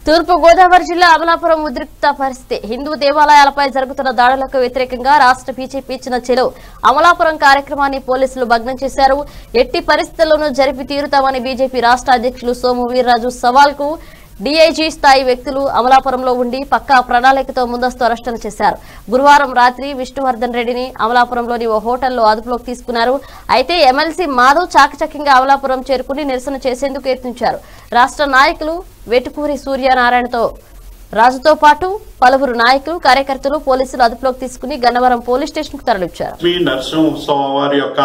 తూర్పు గోదావరి జిల్లా అమలాపురం ఉద్రిక్త పరిస్థితి హిందూ దేవాలయాలపై జరుగుతున్న దాడులకు వ్యతిరేకంగా రాష్ట్ర బీజేపీ ఇచ్చిన చెలో అమలాపురం కార్యక్రమాన్ని పోలీసులు భగ్నం చేశారు ఎట్టి పరిస్థితుల్లోనూ జరిపి తీరుతామని బీజేపీ రాష్ట్ర అధ్యక్షులు సోము వీర్రాజు సవాల్ కు డీఐజీ స్థాయి వ్యక్తులు అమలాపురంలో ఉండి పక్కా ప్రణాళికతో ముందస్తు అరెస్టులు చేశారు గురువారం రాత్రి విష్ణువర్ధన్ రెడ్డిని అమలాపురంలోని ఓ హోటల్లో అదుపులోకి తీసుకున్నారు అయితే ఎమ్మెల్సీ మాధవ్ చాకచక్యంగా అమలాపురం చేరుకుని నిరసన చేసేందుకు యత్నించారు రాష్ట్ర నాయకులు వెటుకూరి సూర్యనారాయణతో రాజుతో పాటు పలువురు నాయకులు కార్యకర్తలు పోలీసులు అదుపులోకి తీసుకుని గన్నవరం పోలీస్ స్టేషన్ కు తరలించారు లక్ష్మీ నరసింహస్వామి వారి యొక్క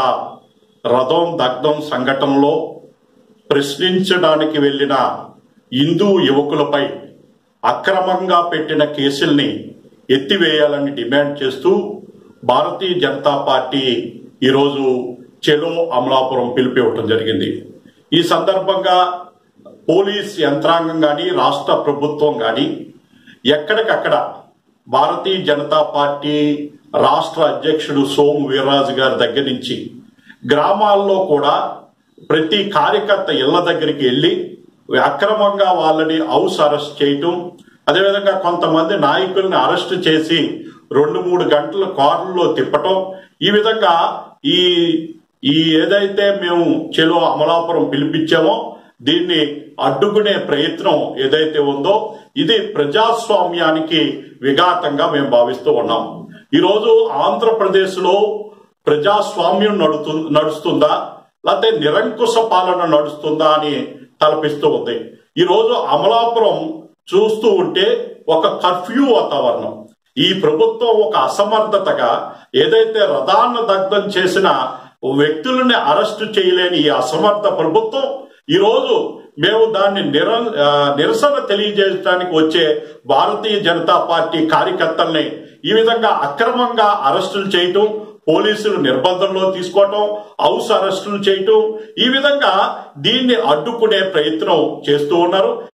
రథం దగ్ధం సంఘటనలో ప్రశ్నించడానికి వెళ్లిన హిందూ యువకులపై అక్రమంగా పెట్టిన కేసుల్ని ఎత్తివేయాలని డిమాండ్ చేస్తూ భారతీయ జనతా పార్టీ ఈరోజు చెలో అమలాపురం పిలిపివ్వటం జరిగింది ఈ సందర్భంగా పోలీస్ యంత్రాంగం కానీ రాష్ట్ర ప్రభుత్వం కానీ ఎక్కడికక్కడ భారతీయ జనతా పార్టీ రాష్ట్ర అధ్యక్షుడు సోము వీర్రాజు గారి దగ్గర నుంచి గ్రామాల్లో కూడా ప్రతి కార్యకర్త ఇళ్ల దగ్గరికి వెళ్ళి అక్రమంగా వాళ్ళని హౌస్ అరెస్ట్ చేయటం అదేవిధంగా కొంతమంది నాయకుల్ని అరెస్ట్ చేసి రెండు మూడు గంటలు కారుల్లో తిప్పటం ఈ విధంగా ఈ ఈ ఏదైతే మేము చెలో అమలాపురం పిలిపించామో దీన్ని అడ్డుకునే ప్రయత్నం ఏదైతే ఉందో ఇది ప్రజాస్వామ్యానికి విఘాతంగా మేము భావిస్తూ ఉన్నాం ఈరోజు ఆంధ్రప్రదేశ్ లో ప్రజాస్వామ్యం నడుతు నడుస్తుందా లేకపోతే నిరంకుశ పాలన నడుస్తుందా అని తలపిస్తూ ఉంది ఈరోజు అమలాపురం చూస్తూ ఉంటే ఒక కర్ఫ్యూ వాతావరణం ఈ ప్రభుత్వం ఒక అసమర్థతగా ఏదైతే రథాన్న దగ్ధం చేసిన వ్యక్తులని అరెస్టు చేయలేని ఈ అసమర్థ ప్రభుత్వం ఈరోజు మేము దాన్ని నిర ఆ, నిరసన తెలియజేయడానికి వచ్చే భారతీయ జనతా పార్టీ కార్యకర్తల్ని ఈ విధంగా అక్రమంగా అరెస్టులు చేయటం పోలీసులు నిర్బంధంలో తీసుకోవటం హౌస్ అరెస్టులు చేయటం ఈ విధంగా దీన్ని అడ్డుకునే ప్రయత్నం చేస్తూ ఉన్నారు